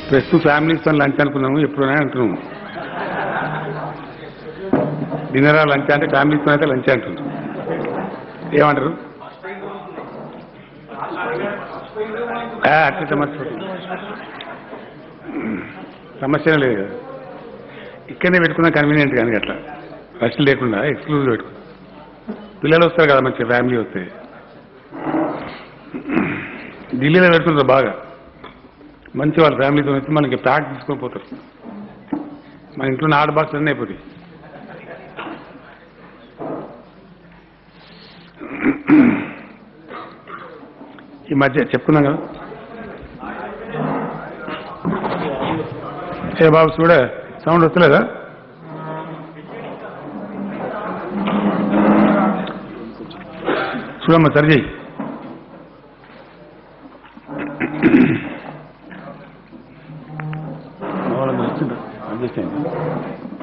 ప్రస్తుతం ఫ్యామిలీస్తో లంచ్ అనుకున్నాము ఎప్పుడైనా అంటున్నాము డిన్నరా లంచ్ అంటే ఫ్యామిలీస్తో అయితే లంచ్ అంటున్నాం ఏమంటారు ఆ, అట్లా సమస్య సమస్య లేదు కదా ఇక్కడనే పెట్టుకున్నా కన్వీనియంట్ కానీ అట్లా ఫస్ట్ లేకుండా ఎక్స్క్లూజివ్ పెట్టుకున్నా పిల్లలు వస్తారు కదా మంచిగా ఫ్యామిలీ వస్తే ఢిల్లీలో పెడుతుంటారు బాగా మంచి వాళ్ళ ఫ్యామిలీతో వచ్చి మనకి ప్యాక్ తీసుకొని పోతారు మన ఇంట్లో నాడు బాక్స్ అన్నీ అయిపోతాయి ఈ మధ్య చెప్పుకున్నాం కదా ఏ బాబు చూడ సౌండ్ వస్తలేదా చూడమ్మా సరి చేయి మా వాళ్ళందరూ వచ్చిండ్రు. అడ్జస్ట్ అయింది